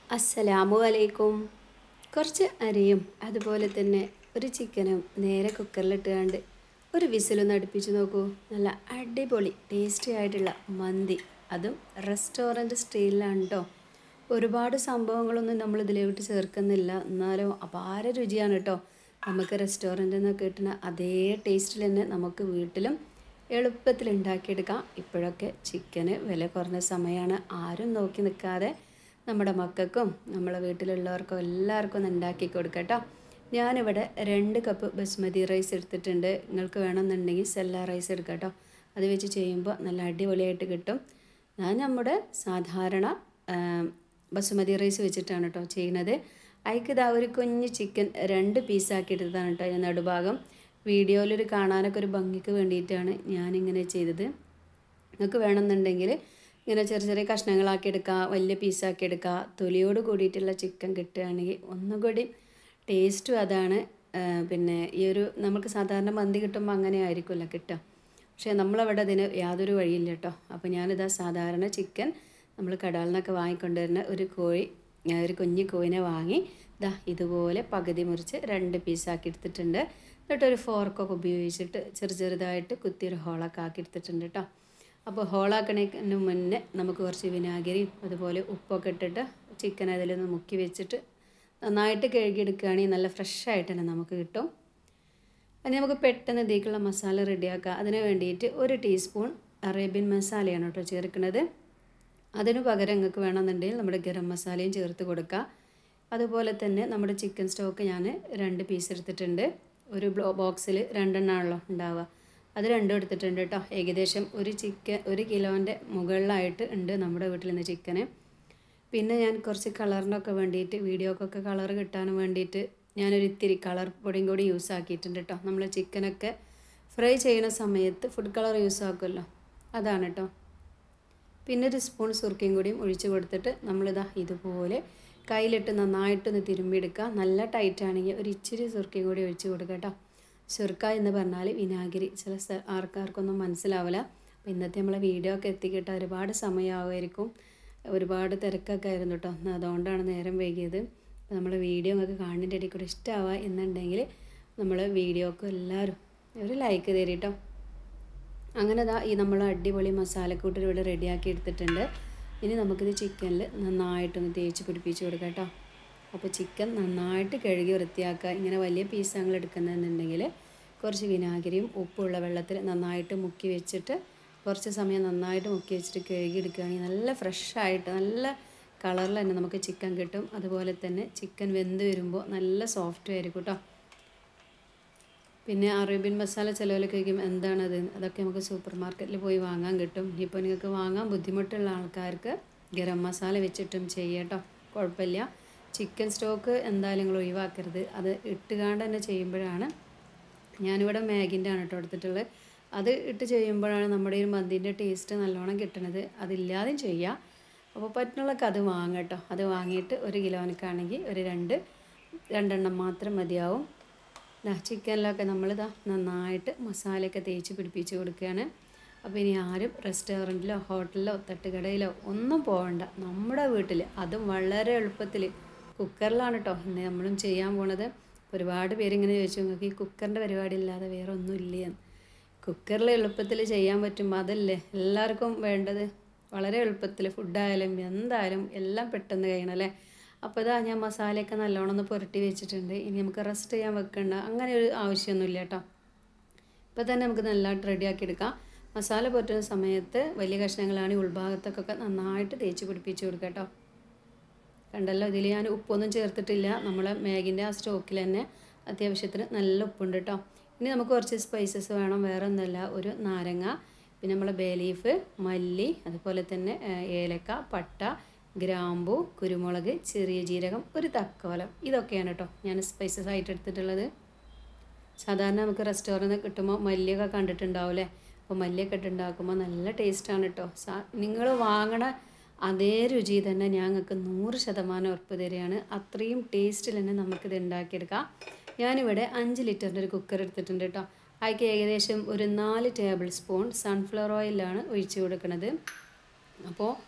അസ്സലാമു അലൈക്കും കുറച്ച് അരിയും അതുപോലെ തന്നെ ഒരു ചിക്കനും നേരെ കുക്കറിലിട്ടുകൊണ്ട് ഒരു വിസിലൊന്ന് അടുപ്പിച്ച് നോക്കൂ നല്ല അടിപൊളി ടേസ്റ്റി ആയിട്ടുള്ള മന്തി അതും റെസ്റ്റോറൻറ്റ് സ്റ്റൈലിലാണ് കേട്ടോ ഒരുപാട് സംഭവങ്ങളൊന്നും നമ്മൾ ഇതിലോട്ട് ചേർക്കുന്നില്ല എന്നാലും അപാര രുചിയാണ് കേട്ടോ നമുക്ക് റെസ്റ്റോറൻറ്റിൽ നിന്ന് കിട്ടുന്ന അതേ ടേസ്റ്റിൽ തന്നെ നമുക്ക് വീട്ടിലും എളുപ്പത്തിൽ ഉണ്ടാക്കിയെടുക്കാം ഇപ്പോഴൊക്കെ ചിക്കന് വില കുറഞ്ഞ സമയമാണ് ആരും നോക്കി നിൽക്കാതെ നമ്മുടെ മക്കൾക്കും നമ്മളെ വീട്ടിലുള്ളവർക്കും എല്ലാവർക്കും ഒന്ന് ഉണ്ടാക്കി കൊടുക്കട്ടോ ഞാനിവിടെ രണ്ട് കപ്പ് ബസ്മതി റൈസ് എടുത്തിട്ടുണ്ട് നിങ്ങൾക്ക് വേണമെന്നുണ്ടെങ്കിൽ സെല്ല റൈസ് എടുക്കാം കേട്ടോ അത് വെച്ച് ചെയ്യുമ്പോൾ നല്ല അടിപൊളിയായിട്ട് കിട്ടും ഞാൻ നമ്മുടെ സാധാരണ ആ, ബസുമതി റൈസ് വെച്ചിട്ടാണ് കേട്ടോ ചെയ്യുന്നത് അതിക്ക് ഇതാ ഒരു കുഞ്ഞ് ചിക്കൻ രണ്ട് പീസാക്കി എടുത്തതാണ് കേട്ടോ ഞാൻ നടുഭാഗം വീഡിയോയിലൊരു കാണാനൊക്കെ ഒരു ഭംഗിക്ക് വേണ്ടിയിട്ടാണ് ഞാനിങ്ങനെ ചെയ്തത് നിങ്ങൾക്ക് വേണമെന്നുണ്ടെങ്കിൽ ഇങ്ങനെ ചെറിയ ചെറിയ കഷ്ണങ്ങളാക്കി എടുക്കുക വലിയ പീസാക്കി എടുക്കുക തൊലിയോട് കൂടിയിട്ടുള്ള ചിക്കൻ കിട്ടുകയാണെങ്കിൽ ഒന്നുകൂടി ടേസ്റ്റും അതാണ് ആ, പിന്നെ ഈ ഒരു നമുക്ക് സാധാരണ മന്തി കിട്ടുമ്പോൾ അങ്ങനെ ആയിരിക്കുമല്ലോ കിട്ടുക പക്ഷേ നമ്മളവിടെ അതിന് യാതൊരു വഴിയില്ല കേട്ടോ അപ്പോൾ ഞാനിതാ സാധാരണ ചിക്കൻ നമ്മൾ കടയിൽ നിന്നൊക്കെ വാങ്ങിക്കൊണ്ടുവരുന്ന ഒരു കോഴി ഞാൻ ഒരു കുഞ്ഞു കോഴിനെ വാങ്ങി ഇതാ ഇതുപോലെ പകുതി മുറിച്ച് രണ്ട് പീസാക്കി എടുത്തിട്ടുണ്ട് എന്നിട്ട് ഒരു ഫോർക്കൊക്കെ ഉപയോഗിച്ചിട്ട് ചെറു ചെറുതായിട്ട് കുത്തിയൊരു ഹോളൊക്കെ ആക്കി എടുത്തിട്ടുണ്ട് കേട്ടോ അപ്പോൾ ഹോളാക്കണേന് മുന്നേ നമുക്ക് കുറച്ച് വിനാഗിരിയും അതുപോലെ ഉപ്പൊക്കെ ഇട്ടിട്ട് ചിക്കൻ അതിലൊന്ന് മുക്കി വെച്ചിട്ട് നന്നായിട്ട് കഴുകിയെടുക്കുകയാണെങ്കിൽ നല്ല ഫ്രഷായിട്ട് തന്നെ നമുക്ക് കിട്ടും അത് നമുക്ക് പെട്ടെന്ന് ഇതിലേക്കുള്ള മസാല റെഡിയാക്കാം അതിന് വേണ്ടിയിട്ട് ഒരു ടീസ്പൂൺ അറേബ്യൻ മസാലയാണ് കേട്ടോ ചേർക്കുന്നത് അതിന് പകരം നിങ്ങൾക്ക് വേണമെന്നുണ്ടെങ്കിൽ നമ്മുടെ ഗരം മസാലയും ചേർത്ത് കൊടുക്കുക അതുപോലെ തന്നെ നമ്മുടെ ചിക്കൻ സ്റ്റോക്ക് ഞാൻ രണ്ട് പീസ് എടുത്തിട്ടുണ്ട് ഒരു ബ്ലോ ബോക്സിൽ രണ്ടെണ്ണമാണല്ലോ ഉണ്ടാവുക അത് രണ്ടും എടുത്തിട്ടുണ്ട് കേട്ടോ ഏകദേശം ഒരു ചിക്കൻ ഒരു കിലോൻ്റെ മുകളിലായിട്ട് ഉണ്ട് നമ്മുടെ വീട്ടിൽ നിന്ന് ചിക്കന് പിന്നെ ഞാൻ കുറച്ച് കളറിനൊക്കെ വേണ്ടിയിട്ട് വീഡിയോക്കൊക്കെ കളർ കിട്ടാനും വേണ്ടിയിട്ട് ഞാനൊരു ഇത്തിരി കളർ പൊടിയും കൂടി യൂസ് ആക്കിയിട്ടുണ്ട് കേട്ടോ നമ്മൾ ചിക്കനൊക്കെ ഫ്രൈ ചെയ്യുന്ന സമയത്ത് ഫുഡ് കളർ യൂസ് ആക്കുമല്ലോ അതാണ് കേട്ടോ പിന്നെ ഒരു സ്പൂൺ സുർക്കയും കൂടിയും ഒഴിച്ച് കൊടുത്തിട്ട് നമ്മളിതാ ഇതുപോലെ കയ്യിലിട്ട് നന്നായിട്ടൊന്ന് തിരുമ്മിയെടുക്കുക നല്ല ടൈറ്റ് ആണെങ്കിൽ ഒരു ഇച്ചിരി സുർക്കയും കൂടി ഒഴിച്ച് കൊടുക്കുക കേട്ടോ സുർക്ക എന്ന് പറഞ്ഞാൽ വിനാഗിരി ചില സ്ഥ- ആൾക്കാർക്കൊന്നും മനസ്സിലാവില്ല അപ്പോൾ ഇന്നത്തെ നമ്മളെ വീഡിയോ ഒക്കെ എത്തിക്കിട്ട് ഒരുപാട് സമയമാകുമായിരിക്കും ഒരുപാട് തിരക്കൊക്കെ ആയിരുന്നു കേട്ടോ എന്നാ അതുകൊണ്ടാണ് നേരം വൈകിയത് അപ്പോൾ നമ്മളെ വീഡിയോ നിങ്ങൾക്ക് കാണുന്നതിൻ്റെ ഇടയിൽ കൂടെ ഇഷ്ടമാവുക എന്നുണ്ടെങ്കിൽ നമ്മൾ വീഡിയോക്ക് എല്ലാവരും ഒരു ലൈക്ക് തരും കേട്ടോ അങ്ങനെ ദാ ഈ നമ്മൾ അടിപൊളി മസാലക്കൂട്ട് ഇവിടെ റെഡിയാക്കി എടുത്തിട്ടുണ്ട് ഇനി നമുക്കിത് ചിക്കനിൽ നന്നായിട്ടൊന്ന് തേച്ച് പിടിപ്പിച്ച് കൊടുക്കാം കേട്ടോ അപ്പോൾ ചിക്കൻ നന്നായിട്ട് കഴുകി വൃത്തിയാക്കുക ഇങ്ങനെ വലിയ പീസങ്ങൾ എടുക്കുന്നതെന്നുണ്ടെങ്കിൽ കുറച്ച് വിനാഗിരിയും ഉപ്പുള്ള വെള്ളത്തിൽ നന്നായിട്ട് മുക്കി വെച്ചിട്ട് കുറച്ച് സമയം നന്നായിട്ട് മുക്കി വെച്ചിട്ട് കഴുകി എടുക്കുകയാണെങ്കിൽ നല്ല ഫ്രഷായിട്ട് നല്ല കളറിൽ തന്നെ നമുക്ക് ചിക്കൻ കിട്ടും അതുപോലെ തന്നെ ചിക്കൻ വെന്ത് വരുമ്പോൾ നല്ല സോഫ്റ്റ് ആയിരിക്കും കേട്ടോ പിന്നെ അറേബ്യൻ മസാല ചിലവിലൊക്കെ കഴിക്കും എന്താണത് അതൊക്കെ നമുക്ക് സൂപ്പർ മാർക്കറ്റിൽ പോയി വാങ്ങാൻ കിട്ടും ഇനിയിപ്പോൾ നിങ്ങൾക്ക് വാങ്ങാൻ ബുദ്ധിമുട്ടുള്ള ആൾക്കാർക്ക് ഗരം മസാല വെച്ചിട്ടും ചെയ്യട്ടോ കുഴപ്പമില്ല ചിക്കൻ സ്റ്റോക്ക് എന്തായാലും നിങ്ങൾ ഒഴിവാക്കരുത് അത് ഇട്ടുകാണ്ട് തന്നെ ചെയ്യുമ്പോഴാണ് ഞാനിവിടെ മാഗിൻ്റെ ആണ് കേട്ടോ എടുത്തിട്ടുള്ളത് അത് ഇട്ട് ചെയ്യുമ്പോഴാണ് നമ്മുടെ ഈ മന്തിൻ്റെ ടേസ്റ്റ് നല്ലോണം കിട്ടുന്നത് അതില്ലാതെയും ചെയ്യാം അപ്പോൾ പറ്റുന്നുള്ളൊക്കെ അത് വാങ്ങാം കേട്ടോ അത് വാങ്ങിയിട്ട് ഒരു കിലോനൊക്കെയാണെങ്കിൽ ഒരു രണ്ട് രണ്ടെണ്ണം മാത്രം മതിയാവും ദാ ചിക്കനിലൊക്കെ നമ്മളിതാ നന്നായിട്ട് മസാലയൊക്കെ തേച്ച് പിടിപ്പിച്ച് കൊടുക്കുകയാണ് അപ്പോൾ ഇനി ആരും റെസ്റ്റോറൻറ്റിലോ ഹോട്ടലിലോ തട്ടുകടയിലോ ഒന്നും പോകണ്ട നമ്മുടെ വീട്ടിൽ അതും വളരെ എളുപ്പത്തിൽ കുക്കറിലാണ് കേട്ടോ ഇന്ന് നമ്മളും ചെയ്യാൻ പോണത് ഒരുപാട് പേരിങ്ങനെ ചോദിച്ചു നിങ്ങൾക്ക് ഈ കുക്കറിൻ്റെ പരിപാടി ഇല്ലാതെ വേറെ ഒന്നും ഇല്ലേ എന്ന് കുക്കറിൽ എളുപ്പത്തിൽ ചെയ്യാൻ പറ്റും അതല്ലേ എല്ലാവർക്കും വേണ്ടത് വളരെ എളുപ്പത്തിൽ ഫുഡായാലും എന്തായാലും എല്ലാം പെട്ടെന്ന് കഴിയണം അല്ലേ അപ്പോൾ ഇതാ ഞാൻ മസാലയൊക്കെ നല്ലോണം ഒന്ന് പുരട്ടി വെച്ചിട്ടുണ്ട് ഇനി നമുക്ക് റെസ്റ്റ് ചെയ്യാൻ വെക്കണ്ട അങ്ങനെ ഒരു ആവശ്യമൊന്നുമില്ല കേട്ടോ ഇപ്പോൾ തന്നെ നമുക്ക് നല്ലതായിട്ട് റെഡിയാക്കി എടുക്കാം മസാല പുരട്ടുന്ന സമയത്ത് വലിയ കഷ്ണങ്ങളാണ് ഉൾഭാഗത്തൊക്കെ നന്നായിട്ട് തേച്ച് പിടിപ്പിച്ച് കൊടുക്കുക കേട്ടോ കണ്ടല്ലോ ഇതിൽ ഞാൻ ഉപ്പൊന്നും ചേർത്തിട്ടില്ല നമ്മൾ മാഗിൻ്റെ ആ സ്റ്റോക്കിൽ തന്നെ അത്യാവശ്യത്തിന് നല്ല ഉപ്പുണ്ട് കേട്ടോ ഇനി നമുക്ക് കുറച്ച് സ്പൈസസ് വേണം വേറെ ഒന്നുമല്ല ഒരു നാരങ്ങ പിന്നെ നമ്മൾ ബേ ലീഫ് മല്ലി അതുപോലെ തന്നെ ആ, ഏലക്ക പട്ട ഗ്രാമ്പു കുരുമുളക് ചെറിയ ജീരകം ഒരു തക്കോലം ഇതൊക്കെയാണ് കേട്ടോ ഞാൻ സ്പൈസസ് ആയിട്ട് എടുത്തിട്ടുള്ളത് സാധാരണ നമുക്ക് റെസ്റ്റോറൻറ്റിൽ കിട്ടുമ്പോൾ മല്ലിയൊക്കെ കണ്ടിട്ടുണ്ടാവില്ലേ അപ്പോൾ മല്ലിയൊക്കെ ഇട്ടുണ്ടാക്കുമ്പോൾ നല്ല ടേസ്റ്റാണ് കേട്ടോ സാ നിങ്ങൾ വാങ്ങണ അതേ രുചി തന്നെ ഞങ്ങൾക്ക് നൂറ് ശതമാനം ഉറപ്പ് തരികയാണ് അത്രയും ടേസ്റ്റിൽ തന്നെ നമുക്കിത് ഉണ്ടാക്കിയെടുക്കാം ഞാനിവിടെ അഞ്ച് ലിറ്ററിൻ്റെ ഒരു കുക്കർ എടുത്തിട്ടുണ്ട് കേട്ടോ അതിക്ക് ഏകദേശം ഒരു നാല് ടേബിൾ സ്പൂൺ സൺഫ്ലവർ ഓയിലാണ് ഒഴിച്ച് കൊടുക്കുന്നത് അപ്പോൾ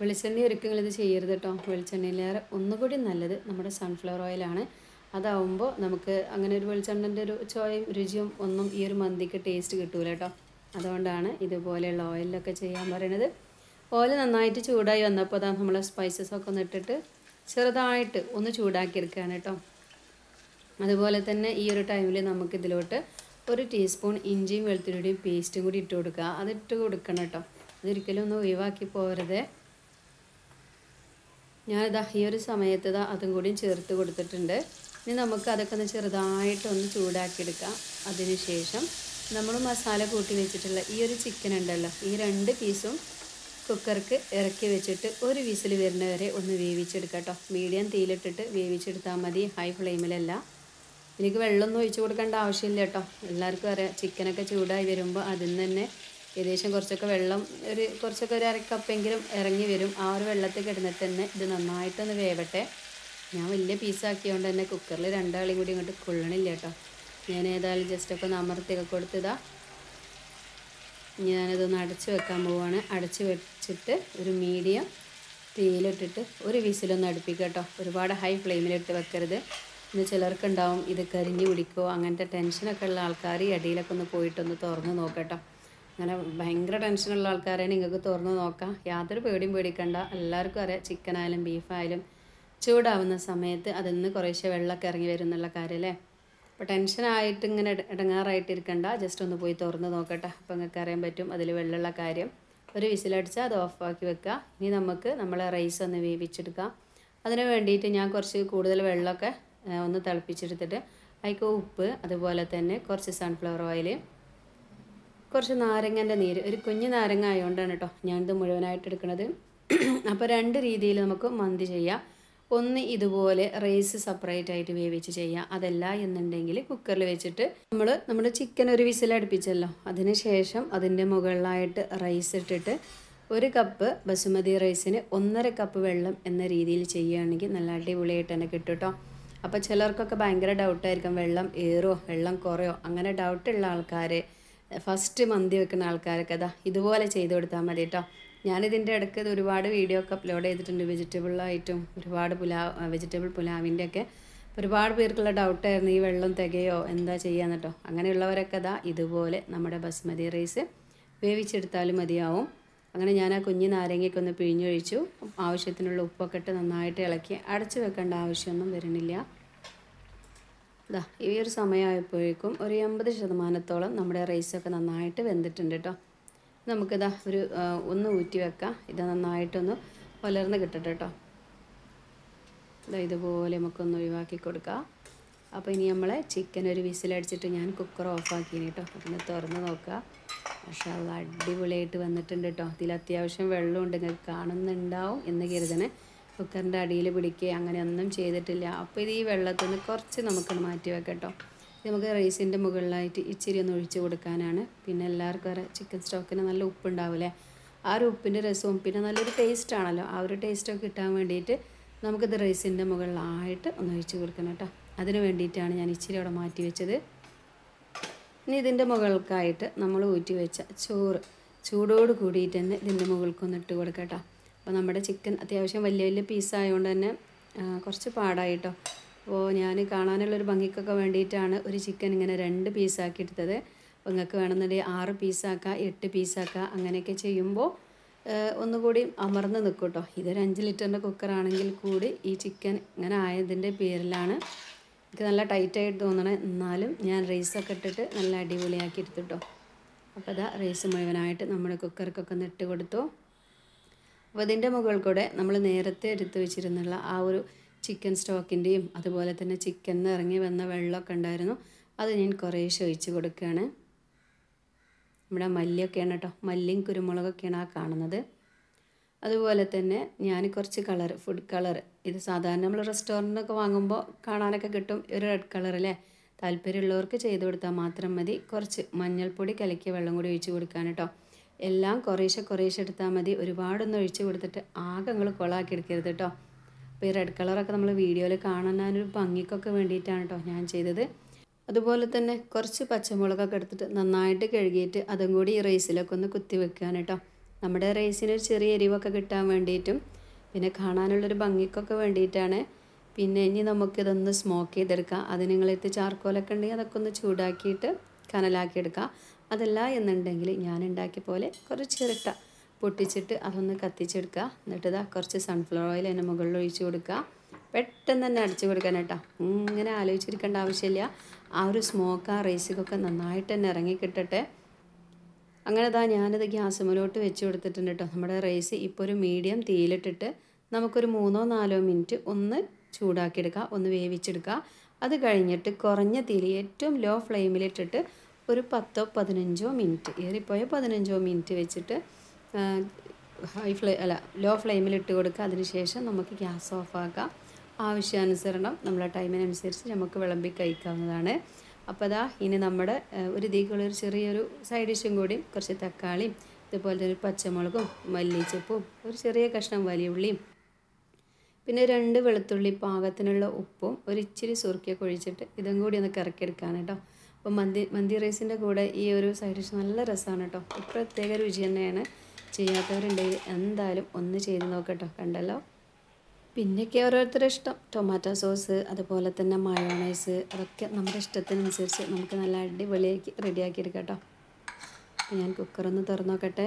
വെളിച്ചെണ്ണ ഒരിക്കലും ഇത് ചെയ്യരുത് കേട്ടോ വെളിച്ചെണ്ണയിലേറെ ഒന്നുകൂടി നല്ലത് നമ്മുടെ സൺഫ്ലവർ ഓയിലാണ് അതാവുമ്പോൾ നമുക്ക് അങ്ങനെ ഒരു വെളിച്ചെണ്ണൻ്റെ ഒരു ചോയയും രുചിയും ഒന്നും ഈ ഒരു മന്തിക്ക് ടേസ്റ്റ് കിട്ടൂല കേട്ടോ അതുകൊണ്ടാണ് ഇതുപോലെയുള്ള ഓയിലൊക്കെ ചെയ്യാൻ പറയണത് ഓയിൽ നന്നായിട്ട് ചൂടായി വന്നപ്പോൾ അതാ നമ്മൾ സ്പൈസസ് ഒക്കെ ഒന്ന് ഇട്ടിട്ട് ചെറുതായിട്ട് ഒന്ന് ചൂടാക്കി എടുക്കുകയാണ് കേട്ടോ അതുപോലെ തന്നെ ഈ ഒരു ടൈമിൽ നമുക്ക് ഇതിലോട്ട് ഒരു ടീസ്പൂൺ ഇഞ്ചിയും വെളുത്തുള്ളിയുടെയും പേസ്റ്റും കൂടി ഇട്ട് കൊടുക്കുക അതിട്ട് കൊടുക്കണം കേട്ടോ അതൊരിക്കലും ഒന്ന് ഒഴിവാക്കി പോരുത് ഞാനിതാ ഈ ഒരു സമയത്ത് ഇതാ അതും കൂടിയും ചേർത്ത് കൊടുത്തിട്ടുണ്ട് ഇനി നമുക്ക് അതൊക്കെ ഒന്ന് ചെറുതായിട്ടൊന്ന് ചൂടാക്കിയെടുക്കാം അതിന് ശേഷം നമ്മൾ മസാല കൂട്ടി വെച്ചിട്ടുള്ള ഈ ഒരു ചിക്കൻ ഉണ്ടല്ലോ ഈ രണ്ട് പീസും കുക്കർക്ക് ഇറക്കി വെച്ചിട്ട് ഒരു വിസിൽ വരുന്ന വരെ ഒന്ന് വേവിച്ചെടുക്കാം കേട്ടോ മീഡിയം തീയിലിട്ടിട്ട് വേവിച്ചെടുത്താൽ മതി ഹൈ ഫ്ലെയിമിലല്ല എനിക്ക് വെള്ളമൊന്നും ഒഴിച്ചു കൊടുക്കേണ്ട ആവശ്യമില്ല കേട്ടോ എല്ലാവർക്കും അറിയാം ചിക്കനൊക്കെ ചൂടായി വരുമ്പോൾ അതിൽ നിന്ന് തന്നെ ഏകദേശം കുറച്ചൊക്കെ വെള്ളം ഒരു കുറച്ചൊക്കെ ഒരു അരക്കപ്പെങ്കിലും ഇറങ്ങി വരും ആ ഒരു വെള്ളത്തിൽ കിടന്നിട്ട് തന്നെ ഇത് നന്നായിട്ടൊന്ന് വേവട്ടെ ഞാൻ വലിയ പീസാക്കിയതുകൊണ്ട് തന്നെ കുക്കറിൽ രണ്ടാളെയും കൂടി ഇങ്ങോട്ട് കൊള്ളണില്ല കേട്ടോ ഞാൻ ഏതായാലും ജസ്റ്റ് ഒക്കെ ഒന്ന് അമർത്തിയൊക്കെ കൊടുത്തതാ ഞാനിതൊന്ന് അടച്ച് വെക്കാൻ പോവുകയാണ് അടച്ച് വെച്ചിട്ട് ഒരു മീഡിയം തീയിലിട്ടിട്ട് ഒരു വിസിലൊന്ന് അടുപ്പിക്കുക കേട്ടോ ഒരുപാട് ഹൈ ഫ്ലെയിമിലിട്ട് വെക്കരുത് ഇന്ന് ചിലർക്കുണ്ടാവും ഇത് കരിഞ്ഞു പിടിക്കോ അങ്ങനത്തെ ടെൻഷനൊക്കെ ഉള്ള ആൾക്കാർ ഈ അടിയിലൊക്കെ ഒന്ന് പോയിട്ടൊന്ന് തുറന്ന് നോക്കട്ടോ അങ്ങനെ ഭയങ്കര ടെൻഷനുള്ള ആൾക്കാരെ നിങ്ങൾക്ക് തുറന്ന് നോക്കാം യാതൊരു പേടിയും പേടിക്കണ്ട എല്ലാവർക്കും അറിയാം ചിക്കനായാലും ബീഫായാലും ചൂടാവുന്ന സമയത്ത് അതിൽ നിന്ന് കുറേശ്ശെ വെള്ളമൊക്കെ ഇറങ്ങി വരും എന്നുള്ള കാര്യമല്ലേ അപ്പോൾ ടെൻഷനായിട്ട് ഇങ്ങനെ ഇട- ഇടങ്ങാറായിട്ടിരിക്കണ്ട ജസ്റ്റ് ഒന്ന് പോയി തുറന്ന് നോക്കട്ടെ അപ്പോൾ നിങ്ങൾക്ക് അറിയാൻ പറ്റും അതിൽ വെള്ളമുള്ള കാര്യം ഒരു വിസിലടിച്ചാൽ അത് ഓഫാക്കി വെക്കുക ഇനി നമുക്ക് നമ്മളെ റൈസ് ഒന്ന് വേവിച്ചെടുക്കാം അതിന് വേണ്ടിയിട്ട് ഞാൻ കുറച്ച് കൂടുതൽ വെള്ളമൊക്കെ ആ, ഒന്ന് തിളപ്പിച്ചെടുത്തിട്ട് അതിക്ക് ഉപ്പ് അതുപോലെ തന്നെ കുറച്ച് സൺഫ്ലവർ ഓയിൽ കുറച്ച് നാരങ്ങൻ്റെ നീര് ഒരു കുഞ്ഞു നാരങ്ങ ആയതുകൊണ്ടാണ് കേട്ടോ ഞാനിത് മുഴുവനായിട്ട് എടുക്കുന്നത് അപ്പോൾ രണ്ട് രീതിയിൽ നമുക്ക് മന്തി ചെയ്യാം ഒന്ന് ഇതുപോലെ റൈസ് സെപ്പറേറ്റ് ആയിട്ട് വേവിച്ച് ചെയ്യാം അതല്ല എന്നുണ്ടെങ്കിൽ കുക്കറിൽ വെച്ചിട്ട് നമ്മൾ നമ്മുടെ ചിക്കൻ ഒരു വിസിൽ അടുപ്പിച്ചല്ലോ അതിന് ശേഷം അതിൻ്റെ മുകളിലായിട്ട് റൈസ് ഇട്ടിട്ട് ഒരു കപ്പ് ബസുമതി റൈസിന് ഒന്നര കപ്പ് വെള്ളം എന്ന രീതിയിൽ ചെയ്യുകയാണെങ്കിൽ നല്ല അടിപൊളിയായിട്ട് തന്നെ കിട്ടും കേട്ടോ അപ്പോൾ ചിലർക്കൊക്കെ ഭയങ്കര ഡൗട്ടായിരിക്കും വെള്ളം ഏറോ വെള്ളം കുറയോ അങ്ങനെ ഡൗട്ടുള്ള ആൾക്കാർ ഫസ്റ്റ് മന്തി വെക്കുന്ന ആൾക്കാരൊക്കെ അതാ ഇതുപോലെ ചെയ്ത് കൊടുത്താൽ മതി കേട്ടോ ഞാനിതിൻ്റെ ഇടയ്ക്ക് ഇത് ഒരുപാട് വീഡിയോ ഒക്കെ അപ്ലോഡ് ചെയ്തിട്ടുണ്ട് വെജിറ്റബിളായിട്ടും ഒരുപാട് പുലാവ് വെജിറ്റബിൾ പുലാവിൻ്റെ ഒക്കെ ഒരുപാട് പേർക്കുള്ള ഡൗട്ടായിരുന്നു ഈ വെള്ളം തികയോ എന്താ ചെയ്യാന്ന് കേട്ടോ അങ്ങനെയുള്ളവരൊക്കെ അതാ ഇതുപോലെ നമ്മുടെ ബസ്മതി റൈസ് വേവിച്ചെടുത്താലും മതിയാവും അങ്ങനെ ഞാൻ ആ കുഞ്ഞ് നാരങ്ങയൊക്കെ ഒന്ന് പിഴിഞ്ഞൊഴിച്ചു ആവശ്യത്തിനുള്ള ഉപ്പൊക്കെ ഇട്ട് നന്നായിട്ട് ഇളക്കി അടച്ചു വെക്കേണ്ട ആവശ്യമൊന്നും വരുന്നില്ല ഇതാ ഈ ഒരു സമയമായപ്പോഴേക്കും ഒരു എൺപത് ശതമാനത്തോളം നമ്മുടെ റൈസൊക്കെ നന്നായിട്ട് വെന്തിട്ടുണ്ട് കേട്ടോ നമുക്കിതാ ഒരു ആ, ഒന്ന് ഊറ്റി വെക്കാം ഇത് നന്നായിട്ടൊന്ന് പുലർന്ന് കിട്ടട്ടെ കേട്ടോ ഇതാ ഇതുപോലെ നമുക്കൊന്ന് ഒഴിവാക്കി കൊടുക്കാം അപ്പോൾ ഇനി നമ്മളെ ചിക്കൻ ഒരു വിസിലടിച്ചിട്ട് ഞാൻ കുക്കർ ഓഫാക്കിന് കേട്ടോ ഒന്ന് തുറന്ന് നോക്കുക പക്ഷേ അത് അടിപൊളിയായിട്ട് വന്നിട്ടുണ്ട് കേട്ടോ ഇതിൽ അത്യാവശ്യം വെള്ളമുണ്ട് നിങ്ങൾക്ക് കാണുന്നുണ്ടാവും എന്ന് കരുതണേ കുക്കറിൻ്റെ അടിയിൽ പിടിക്കുക അങ്ങനെ ഒന്നും ചെയ്തിട്ടില്ല അപ്പോൾ ഇത് ഈ വെള്ളത്തിൽ നിന്ന് കുറച്ച് നമുക്കൊന്ന് മാറ്റി വെക്കാം കേട്ടോ ഇത് നമുക്ക് റൈസിൻ്റെ മുകളിലായിട്ട് ഇച്ചിരി ഒന്ന് ഒഴിച്ച് കൊടുക്കാനാണ് പിന്നെ എല്ലാവർക്കും അറിയാം ചിക്കൻ സ്റ്റോക്കിന് നല്ല ഉപ്പുണ്ടാവില്ലേ ആ ഒരു ഉപ്പിൻ്റെ രസവും പിന്നെ നല്ലൊരു ടേസ്റ്റ് ആണല്ലോ ആ ഒരു ടേസ്റ്റൊക്കെ കിട്ടാൻ വേണ്ടിയിട്ട് നമുക്കിത് റൈസിൻ്റെ മുകളിലായിട്ട് ഒന്ന് ഒഴിച്ച് കൊടുക്കണം കേട്ടോ അതിന് വേണ്ടിയിട്ടാണ് ഞാൻ ഇച്ചിരി അവിടെ മാറ്റി വെച്ചത് ഇനി ഇതിൻ്റെ മുകൾക്കായിട്ട് നമ്മൾ ഊറ്റി വെച്ച ചോറ് ചൂടോട് കൂടിയിട്ട് തന്നെ ഇതിൻ്റെ മുകൾക്കൊന്ന് ഇട്ട് കൊടുക്കാം കേട്ടോ അപ്പോൾ നമ്മുടെ ചിക്കൻ അത്യാവശ്യം വലിയ വലിയ പീസായതുകൊണ്ട് തന്നെ ആ, കുറച്ച് പാടായിട്ടോ അപ്പോൾ ഞാൻ കാണാനുള്ളൊരു ഭംഗിക്കൊക്കെ വേണ്ടിയിട്ടാണ് ഒരു ചിക്കൻ ഇങ്ങനെ രണ്ട് പീസാക്കി എടുത്തത് അപ്പോൾ നിങ്ങൾക്ക് വേണമെന്നുണ്ടെങ്കിൽ ആറ് പീസാക്കുക എട്ട് പീസാക്കുക അങ്ങനെയൊക്കെ ചെയ്യുമ്പോൾ ഏഹ് ഒന്നുകൂടി അമർന്ന് നിൽക്കും കേട്ടോ ഇതൊരു അഞ്ച് ലിറ്ററിൻ്റെ കുക്കറാണെങ്കിൽ കൂടി ഈ ചിക്കൻ ഇങ്ങനെ ആയതിൻ്റെ പേരിലാണ് എനിക്ക് നല്ല ടൈറ്റായിട്ട് തോന്നണേ എന്നാലും ഞാൻ റൈസൊക്കെ ഇട്ടിട്ട് നല്ല അടിപൊളിയാക്കി എടുത്തു കേട്ടോ അപ്പോൾ അതാ റൈസ് മുഴുവനായിട്ട് നമ്മുടെ കുക്കർക്കൊക്കെ ഒന്ന് ഇട്ട് കൊടുത്തു അപ്പോൾ ഇതിൻ്റെ മുകളിൽ കൂടെ നമ്മൾ നേരത്തെ എടുത്ത് വെച്ചിരുന്നുള്ള ആ ഒരു ചിക്കൻ സ്റ്റോക്കിൻ്റെയും അതുപോലെ തന്നെ ചിക്കനിൽ നിന്ന് ഇറങ്ങി വന്ന വെള്ളമൊക്കെ ഉണ്ടായിരുന്നു അത് ഞാൻ കുറേശ്ശെ ഒഴിച്ച് കൊടുക്കുകയാണ് നമ്മുടെ മല്ലിയൊക്കെയാണ് കേട്ടോ മല്ലിയും കുരുമുളകൊക്കെയാണ് ആ കാണുന്നത് അതുപോലെ തന്നെ ഞാൻ കുറച്ച് കളർ ഫുഡ് കളർ ഇത് സാധാരണ നമ്മൾ റെസ്റ്റോറൻറ്റിലൊക്കെ വാങ്ങുമ്പോൾ കാണാനൊക്കെ കിട്ടും ഒരു റെഡ് കളർ അല്ലേ താല്പര്യമുള്ളവർക്ക് ചെയ്ത് കൊടുത്താൽ മാത്രം മതി കുറച്ച് മഞ്ഞൾപ്പൊടി കലക്കിയ വെള്ളം കൂടി ഒഴിച്ച് കൊടുക്കാൻ കേട്ടോ എല്ലാം കുറേശ്ശെ കുറേശ്ശെ എടുത്താൽ മതി ഒരുപാടൊന്നും ഒഴിച്ച് കൊടുത്തിട്ട് ആകെ നിങ്ങൾ കൊളാക്കി എടുക്കരുത് കേട്ടോ അപ്പോൾ ഈ റെഡ് കളറൊക്കെ നമ്മൾ വീഡിയോയിൽ കാണാനൊരു ഭംഗിക്കൊക്കെ വേണ്ടിയിട്ടാണ് കേട്ടോ ഞാൻ ചെയ്തത് അതുപോലെ തന്നെ കുറച്ച് പച്ചമുളകൊക്കെ എടുത്തിട്ട് നന്നായിട്ട് കഴുകിയിട്ട് അതും കൂടി ഈ റൈസിലൊക്കെ ഒന്ന് കുത്തി വെക്കാൻ കേട്ടോ നമ്മുടെ റൈസിന് ഒരു ചെറിയ എരിവൊക്കെ കിട്ടാൻ വേണ്ടിയിട്ടും പിന്നെ കാണാനുള്ളൊരു ഭംഗിക്കൊക്കെ വേണ്ടിയിട്ടാണ് പിന്നെ ഇനി നമുക്കിതൊന്ന് സ്മോക്ക് ചെയ്തെടുക്കാം അത് നിങ്ങളെടുത്ത് ചാർക്കോലൊക്കെ ഉണ്ടെങ്കിൽ അതൊക്കെ ഒന്ന് ചൂടാക്കിയിട്ട് കനലാക്കി എടുക്കാം അതല്ല എന്നുണ്ടെങ്കിൽ ഞാൻ ഉണ്ടാക്കിയ പോലെ കുറച്ച് ചിരട്ട പൊട്ടിച്ചിട്ട് അതൊന്ന് കത്തിച്ചെടുക്കുക എന്നിട്ട് ഇതാ കുറച്ച് സൺഫ്ലവർ ഓയിൽ അതിൻ്റെ മുകളിൽ ഒഴിച്ച് കൊടുക്കുക പെട്ടെന്ന് തന്നെ അടിച്ചു കൊടുക്കാൻ കേട്ടോ ഇങ്ങനെ ആലോചിച്ചിരിക്കേണ്ട ആവശ്യമില്ല ആ ഒരു സ്മോക്ക് ആ റൈസിക്കൊക്കെ നന്നായിട്ട് തന്നെ ഇറങ്ങി കിട്ടട്ടെ അങ്ങനെ ഇതാ ഞാനിത് ഗ്യാസ് മുലോട്ട് വെച്ച് കൊടുത്തിട്ടുണ്ട് കേട്ടോ നമ്മുടെ റൈസ് ഇപ്പോൾ ഒരു മീഡിയം തീയിലിട്ടിട്ട് നമുക്കൊരു മൂന്നോ നാലോ മിനിറ്റ് ഒന്ന് ചൂടാക്കിയെടുക്കുക ഒന്ന് വേവിച്ചെടുക്കുക അത് കഴിഞ്ഞിട്ട് കുറഞ്ഞ തീയിൽ ഏറ്റവും ലോ ഫ്ലെയിമിലിട്ടിട്ട് ഒരു പത്തോ പതിനഞ്ചോ മിനിറ്റ് ഏറിപ്പോയോ പതിനഞ്ചോ മിനിറ്റ് വെച്ചിട്ട് ഹൈ ഫ്ലേ അല്ല ലോ ഫ്ലെയിമിൽ ഇട്ട് കൊടുക്കുക അതിനുശേഷം നമുക്ക് ഗ്യാസ് ഓഫാക്കാം ആവശ്യാനുസരണം നമ്മളെ ടൈമിനനുസരിച്ച് നമുക്ക് വിളമ്പി കഴിക്കാവുന്നതാണ് അപ്പോൾ അതാ ഇനി നമ്മുടെ ഒരു ഇതിക്കുള്ള ഒരു ചെറിയൊരു സൈഡ് ഡിഷും കൂടി കുറച്ച് തക്കാളിയും ഇതുപോലെ തന്നെ ഒരു പച്ചമുളകും മല്ലിച്ചപ്പും ഒരു ചെറിയ കഷ്ണം വലിയ ഉള്ളിയും പിന്നെ രണ്ട് വെളുത്തുള്ളി പാകത്തിനുള്ള ഉപ്പും ഒരു ഇച്ചിരി സുറുക്കിയൊക്കെ ഒഴിച്ചിട്ട് ഇതും കൂടി ഒന്ന് കറക്കിയെടുക്കാൻ കേട്ടോ അപ്പോൾ മന്തി മന്തി റൈസിൻ്റെ കൂടെ ഈ ഒരു സൈഡ് ഡിഷ് നല്ല രസമാണ് കേട്ടോ ഒരു പ്രത്യേക രുചി തന്നെയാണ് ചെയ്യാത്തവരുണ്ടെങ്കിൽ എന്തായാലും ഒന്ന് ചെയ്ത് നോക്കട്ടോ കണ്ടല്ലോ പിന്നെയൊക്കെ ഓരോരുത്തരുടെ ഇഷ്ടം ടൊമാറ്റോ സോസ് അതുപോലെ തന്നെ മയോണൈസ് അതൊക്കെ നമ്മുടെ ഇഷ്ടത്തിനനുസരിച്ച് നമുക്ക് നല്ല അടിപൊളിയാക്കി റെഡിയാക്കി എടുക്കാം കേട്ടോ അപ്പോൾ ഞാൻ കുക്കറൊന്ന് തുറന്നു നോക്കട്ടെ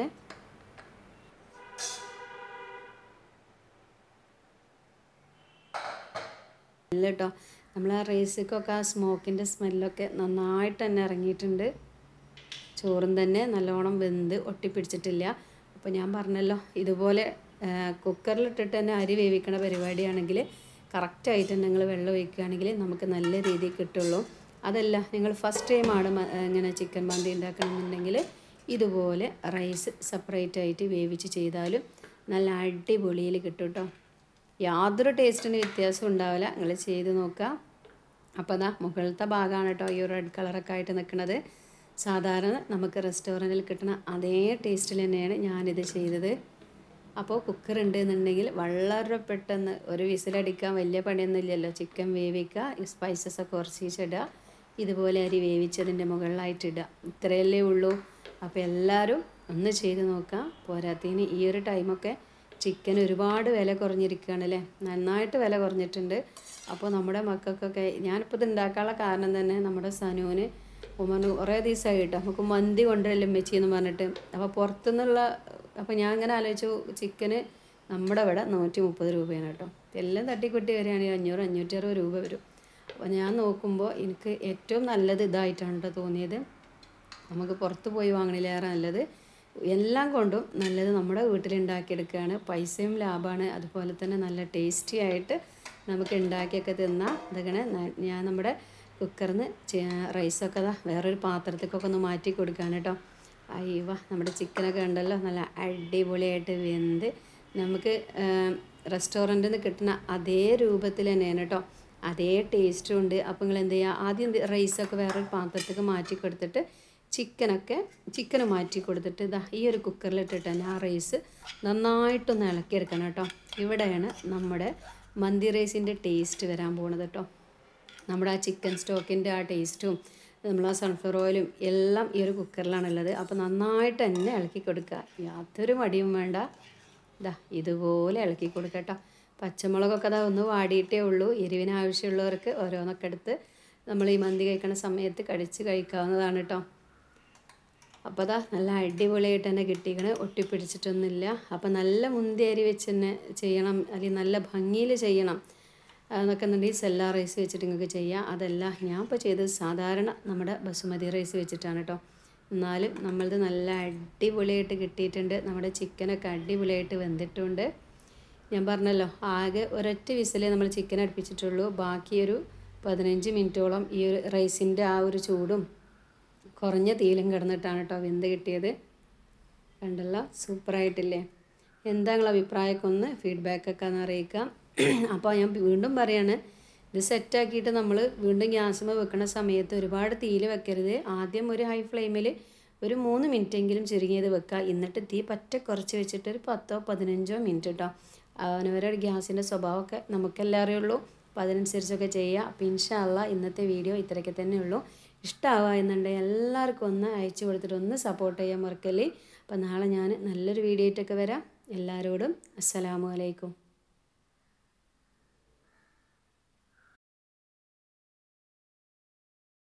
ഇല്ല കേട്ടോ നമ്മൾ ആ റൈസിക്കൊക്കെ ആ സ്മോക്കിൻ്റെ സ്മെല്ലൊക്കെ നന്നായിട്ട് തന്നെ ഇറങ്ങിയിട്ടുണ്ട് ചോറും തന്നെ നല്ലോണം വെന്ത് ഒട്ടിപ്പിടിച്ചിട്ടില്ല അപ്പോൾ ഞാൻ പറഞ്ഞല്ലോ ഇതുപോലെ കുക്കറിലിട്ടിട്ട് തന്നെ അരി വേവിക്കണ പരിപാടിയാണെങ്കിൽ കറക്റ്റായിട്ട് തന്നെ നിങ്ങൾ വെള്ളം ഒഴിക്കുകയാണെങ്കിൽ നമുക്ക് നല്ല രീതിയിൽ കിട്ടുള്ളൂ അതല്ല നിങ്ങൾ ഫസ്റ്റ് ടൈമാണ് ഇങ്ങനെ ചിക്കൻ മന്തി ഉണ്ടാക്കണമെന്നുണ്ടെങ്കിൽ ഇതുപോലെ റൈസ് സെപ്പറേറ്റ് ആയിട്ട് വേവിച്ച് ചെയ്താലും നല്ല അടിപൊളിയിൽ കിട്ടും കേട്ടോ യാതൊരു ടേസ്റ്റിന് വ്യത്യാസം ഉണ്ടാവില്ല നിങ്ങൾ ചെയ്ത് നോക്കുക അപ്പോൾ അതാ മുകളിലത്തെ ഭാഗമാണ് കേട്ടോ ഈ ഒരു റെഡ് കളറൊക്കെ ആയിട്ട് നിൽക്കുന്നത് സാധാരണ നമുക്ക് റെസ്റ്റോറൻറ്റിൽ കിട്ടുന്ന അതേ ടേസ്റ്റിൽ തന്നെയാണ് ഞാനിത് ചെയ്തത് അപ്പോൾ കുക്കർ ഉണ്ട് എന്നുണ്ടെങ്കിൽ വളരെ പെട്ടെന്ന് ഒരു വിസിലടിക്കാൻ വലിയ പണിയൊന്നും ഇല്ലല്ലോ ചിക്കൻ വേവിക്കുക ഈ സ്പൈസസ് ഒക്കെ കുറച്ചിടുക ഇതുപോലെ അരി വേവിച്ചതിൻ്റെ മുകളിലായിട്ട് ഇടുക ഇത്രയല്ലേ ഉള്ളൂ അപ്പോൾ എല്ലാവരും ഒന്ന് ചെയ്ത് നോക്കാം പോരാത്തതിന് ഈ ഒരു ടൈമൊക്കെ ചിക്കൻ ഒരുപാട് വില കുറഞ്ഞിരിക്കുകയാണല്ലേ നന്നായിട്ട് വില കുറഞ്ഞിട്ടുണ്ട് അപ്പോൾ നമ്മുടെ മക്കൾക്കൊക്കെ ഞാനിപ്പോൾ ഇത് ഉണ്ടാക്കാനുള്ള കാരണം തന്നെ നമ്മുടെ സനുവിന് ഉമ്മന് കുറേ ദിവസമായിട്ട് നമുക്ക് മന്തി കൊണ്ടുവരല്ലേ മെച്ചി എന്ന് പറഞ്ഞിട്ട് അപ്പോൾ പുറത്തുനിന്നുള്ള അപ്പോൾ ഞാൻ ഇങ്ങനെ ആലോചിച്ചു ചിക്കന് നമ്മുടെ ഇവിടെ നൂറ്റി മുപ്പത് രൂപയാണ് കേട്ടോ എല്ലാം തട്ടിക്കുട്ടി വരികയാണെങ്കിൽ അഞ്ഞൂറ് അഞ്ഞൂറ്റി അറുപത് രൂപ വരും അപ്പോൾ ഞാൻ നോക്കുമ്പോൾ എനിക്ക് ഏറ്റവും നല്ലത് ഇതായിട്ടാണ് കേട്ടോ തോന്നിയത് നമുക്ക് പുറത്ത് പോയി വാങ്ങണിലേറെ നല്ലത് എല്ലാം കൊണ്ടും നല്ലത് നമ്മുടെ വീട്ടിലുണ്ടാക്കിയെടുക്കുകയാണ് പൈസയും ലാഭമാണ് അതുപോലെ തന്നെ നല്ല ടേസ്റ്റി ആയിട്ട് നമുക്ക് ഉണ്ടാക്കിയൊക്കെ തിന്നാം ഇതൊക്കെ ഞാൻ നമ്മുടെ കുക്കറിൽ നിന്ന് റൈസൊക്കെ അതാ വേറൊരു പാത്രത്തേക്കൊക്കെ ഒന്ന് മാറ്റി കൊടുക്കുകയാണ് കേട്ടോ അയ്യവ നമ്മുടെ ചിക്കനൊക്കെ ഉണ്ടല്ലോ നല്ല അടിപൊളിയായിട്ട് വെന്ത് നമുക്ക് റെസ്റ്റോറൻറ്റിൽ നിന്ന് കിട്ടുന്ന അതേ രൂപത്തിൽ തന്നെയാണ് കേട്ടോ അതേ ടേസ്റ്റും ഉണ്ട് അപ്പോൾ നിങ്ങൾ എന്ത് ചെയ്യുക ആദ്യം റൈസൊക്കെ വേറൊരു പാത്രത്തേക്ക് മാറ്റി കൊടുത്തിട്ട് ചിക്കനൊക്കെ ചിക്കൻ മാറ്റി കൊടുത്തിട്ട് ഇതാ ഈ ഒരു കുക്കറിലിട്ടിട്ട് തന്നെ ആ റൈസ് നന്നായിട്ടൊന്ന് ഇളക്കിയെടുക്കണം കേട്ടോ ഇവിടെയാണ് നമ്മുടെ മന്തി റൈസിൻ്റെ ടേസ്റ്റ് വരാൻ പോണത് കേട്ടോ നമ്മുടെ ആ ചിക്കൻ സ്റ്റോക്കിൻ്റെ ആ ടേസ്റ്റും നമ്മൾ ആ സൺഫ്ലവർ ഓയിലും എല്ലാം ഈ ഒരു കുക്കറിലാണുള്ളത് അപ്പോൾ നന്നായിട്ട് തന്നെ ഇളക്കി കൊടുക്കുക യാതൊരു മടിയും വേണ്ട ഇതാ ഇതുപോലെ ഇളക്കി കൊടുക്കുക കേട്ടോ പച്ചമുളകൊക്കെ അതാ ഒന്ന് വാടിയിട്ടേ ഉള്ളൂ എരിവിന് ആവശ്യമുള്ളവർക്ക് ഓരോന്നൊക്കെ എടുത്ത് നമ്മൾ ഈ മന്തി കഴിക്കണ സമയത്ത് കടിച്ച് കഴിക്കാവുന്നതാണ് കേട്ടോ അപ്പോൾ അതാ നല്ല അടിപൊളിയായിട്ട് തന്നെ കിട്ടിക്കണ് ഒട്ടിപ്പിടിച്ചിട്ടൊന്നുമില്ല അപ്പോൾ നല്ല മുന്തി അരി വെച്ച് തന്നെ ചെയ്യണം അല്ലെങ്കിൽ നല്ല ഭംഗിയിൽ ചെയ്യണം എന്നൊക്കെ എന്നുണ്ടെങ്കിൽ സെല്ലാ റൈസ് വെച്ചിട്ട് നിങ്ങൾക്ക് ചെയ്യാം അതല്ല ഞാൻ ഇപ്പോൾ ചെയ്തത് സാധാരണ നമ്മുടെ ബസുമതി റൈസ് വെച്ചിട്ടാണ് കേട്ടോ എന്നാലും നമ്മളത് നല്ല അടിപൊളിയായിട്ട് കിട്ടിയിട്ടുണ്ട് നമ്മുടെ ചിക്കനൊക്കെ അടിപൊളിയായിട്ട് വെന്തിട്ടുണ്ട് ഞാൻ പറഞ്ഞല്ലോ ആകെ ഒരൊറ്റ വിസിലേ നമ്മൾ ചിക്കൻ അടുപ്പിച്ചിട്ടുള്ളൂ ബാക്കിയൊരു പതിനഞ്ച് മിനിറ്റോളം ഈ ഒരു റൈസിൻ്റെ ആ ഒരു ചൂടും കുറഞ്ഞ തീയിലും കിടന്നിട്ടാണ് കേട്ടോ വെന്ത് കിട്ടിയത് കണ്ടല്ലോ സൂപ്പറായിട്ടില്ലേ എന്താ നിങ്ങളെ അഭിപ്രായമൊക്കെ ഒന്ന് ഫീഡ്ബാക്കൊക്കെ ഒന്ന് അറിയിക്കാം അപ്പോൾ ഞാൻ വീണ്ടും പറയാണ് ഇത് സെറ്റാക്കിയിട്ട് നമ്മൾ വീണ്ടും ഗ്യാസുമ്മ വെക്കുന്ന സമയത്ത് ഒരുപാട് തീയിൽ വെക്കരുത് ആദ്യം ഒരു ഹൈ ഫ്ലെയിമിൽ ഒരു മൂന്ന് മിനിറ്റെങ്കിലും ചുരുങ്ങിയത് വെക്കുക എന്നിട്ട് തീ പറ്റ കുറച്ച് വെച്ചിട്ട് ഒരു പത്തോ പതിനഞ്ചോ മിനിറ്റ് കേട്ടോ അവനവരുടെ ഗ്യാസിൻ്റെ സ്വഭാവമൊക്കെ നമുക്കെല്ലാം അറിയുള്ളൂ അപ്പോൾ അതിനനുസരിച്ചൊക്കെ ചെയ്യുക അപ്പോൾ ഇൻഷാല്ല ഇന്നത്തെ വീഡിയോ ഇത്രയൊക്കെ തന്നെ ഉള്ളൂ ഇഷ്ടമാവുക എന്നുണ്ടെങ്കിൽ എല്ലാവർക്കും ഒന്ന് അയച്ചു കൊടുത്തിട്ട് ഒന്ന് സപ്പോർട്ട് ചെയ്യാൻ മറക്കല്ലേ അപ്പോൾ നാളെ ഞാൻ നല്ലൊരു വീഡിയോ ആയിട്ടൊക്കെ വരാം എല്ലാവരോടും അസ്സലാമു അലൈക്കും